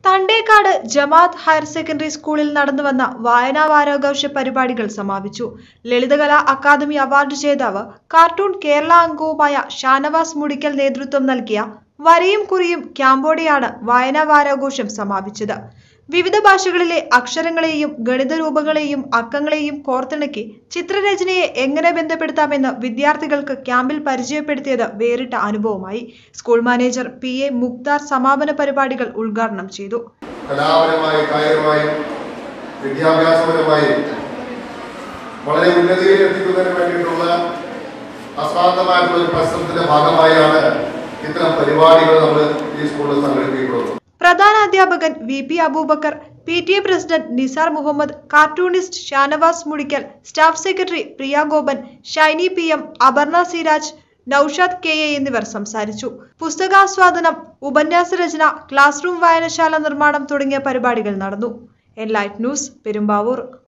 തണ്ടേക്കാട് ജമാഅത്ത് higher secondary സ്കൂളിൽ നടന്നുവന്ന വായനാ വാരാഘോഷ പരിപാടികൾ സമാപിച്ചു ലളിതകലാ അക്കാദമി അവാർഡ് ജേതാവ് കാർട്ടൂൺ കേരള അംഗവുമായ ഷാനവാസ് മുടിക്കൽ നേതൃത്വം നൽകിയ വരയും കുറിയും ക്യാമ്പോടെയാണ് വായനാ വാരാഘോഷം സമാപിച്ചത് വിവിധ ഭാഷകളിലെ അക്ഷരങ്ങളെയും ഗണിത രൂപങ്ങളെയും അക്കങ്ങളെയും കോർത്തിണക്കി ചിത്രരചനയെ എങ്ങനെ ബന്ധപ്പെടുത്താമെന്ന് വിദ്യാർത്ഥികൾക്ക് ക്യാമ്പിൽ പരിചയപ്പെടുത്തിയത് വേറിട്ട അനുഭവമായി school manager P A Mukthar സമാപന പരിപാടികൾ ഉദ്ഘാടനം ചെയ്തു കലാപരമായി കായികമായും വിദ്യാഭ്യാസപരമായും വളരെ ഉന്നതിയിൽ എത്തിക്കുന്നതിന് വേണ്ടിയിട്ടുള്ള അസാധ്യമായിട്ടുള്ള ഒരു പരിശ്രമത്തിന്റെ ഭാഗമായാണ് ഇത്തരം പരിപാടികൾ നമ്മൾ ഈ സ്കൂളിൽ സംഘടിപ്പിക്കുന്നത് പ്രധാന അധ്യാപകൻ V P Abubakar P T A president Nisar Muhammad cartoonist Shanavas Mudikkal staff secretary Priya Gopan Shiny P M Aparna Siraj Noushad K A എന്നിവർ സംസാരിച്ചു പുസ്തകാസ്വാദനം ഉപന്യാസ രചന ക്ലാസ് റൂം വായനശാല നിർമ്മാണം തുടങ്ങിയ പരിപാടികൾ നടന്നു എൻലൈറ്റ് ന്യൂസ് പെരുമ്പാവൂർ